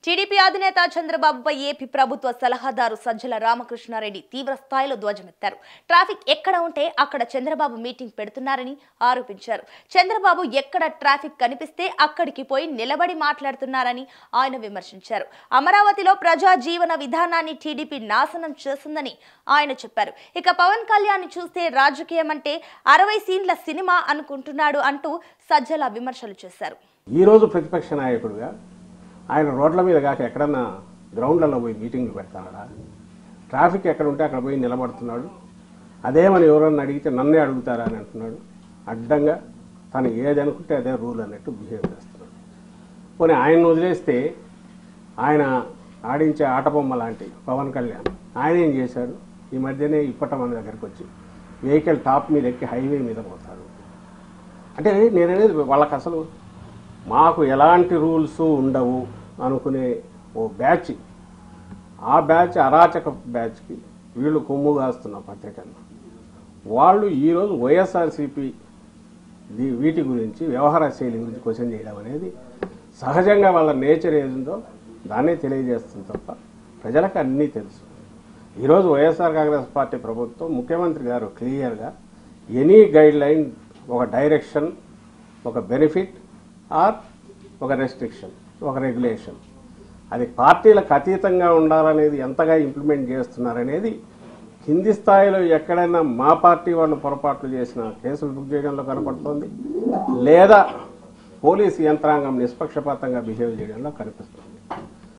TDP అధినేత చంద్రబాబుపై AP ప్రభుత్వ సలహాదారు సజ్జల రామకృష్ణారెడ్డి తీవ్ర స్థాయిలో ధ్వజమెత్తారు ట్రాఫిక్ ఎక్కడ ఉంటే అక్కడ చంద్రబాబు మీటింగ్ పెడుతున్నారని ఆరోపించారు చంద్రబాబు ఎక్కడ ట్రాఫిక్ కనిపిస్తే అక్కడికి పోయి నిలబడి మాట్లాడుతున్నారని ఆయన విమర్శించారు అమరావతిలో ప్రజా జీవన విధానాన్ని టీడీపీ నాశనం చేస్తుందని ఆయన చెప్పారు ఇక పవన్ కళ్యాణ్ చూస్తే రాజకీయం అంటే అరవై సీన్ల సినిమా అనుకుంటున్నాడు అంటూ సజ్జల విమర్శలు చేశారు ఈరోజు ప్రతిపక్ష నాయకుడిగా ఆయన రోడ్ల మీద కాక ఎక్కడన్నా గ్రౌండ్లలో పోయి మీటింగ్లు పెడతాడా ట్రాఫిక్ ఎక్కడ ఉంటే అక్కడ పోయి నిలబడుతున్నాడు అదేమని ఎవరన్నా అడిగితే నన్నే అడుగుతారా అని అంటున్నాడు అడ్డంగా తను ఏది అనుకుంటే అదే రూల్ అన్నట్టు బిహేవ్ చేస్తున్నాడు పోనీ ఆయన వదిలేస్తే ఆయన ఆడించే ఆటబొమ్మ లాంటి పవన్ కళ్యాణ్ ఆయన ఏం చేశాడు ఈ మధ్యనే ఇప్పట మన దగ్గరికి వచ్చి వెహికల్ టాప్ మీద ఎక్కి హైవే మీద పోతాడు అంటే నేననేది వాళ్ళకి అసలు మాకు ఎలాంటి రూల్స్ ఉండవు అనుకునే ఓ బ్యాచ్ ఆ బ్యాచ్ అరాచక బ్యాచ్కి వీళ్ళు కొమ్ము కాస్తున్న పత్రికలు వాళ్ళు ఈరోజు వైఎస్ఆర్సీపీ దీ వీటి గురించి వ్యవహార శైలి గురించి క్వశ్చన్ చేయడం అనేది సహజంగా వాళ్ళ నేచర్ ఏదుందో దాన్నే తెలియజేస్తుంది తప్ప ప్రజలకు అన్నీ తెలుసు ఈరోజు వైఎస్ఆర్ కాంగ్రెస్ పార్టీ ప్రభుత్వం ముఖ్యమంత్రి గారు క్లియర్గా ఎనీ గైడ్ లైన్ ఒక డైరెక్షన్ ఒక బెనిఫిట్ ఆర్ ఒక రెస్ట్రిక్షన్ ఒక రెగ్యులేషన్ అది పార్టీలకు అతీతంగా ఉండాలనేది ఎంతగా ఇంప్లిమెంట్ చేస్తున్నారనేది కింది స్థాయిలో ఎక్కడైనా మా పార్టీ వాళ్ళు పొరపాట్లు చేసిన కేసులు బుక్ చేయడంలో కనపడుతోంది లేదా పోలీసు యంత్రాంగం నిష్పక్షపాతంగా బిహేవ్ చేయడంలో కనిపిస్తుంది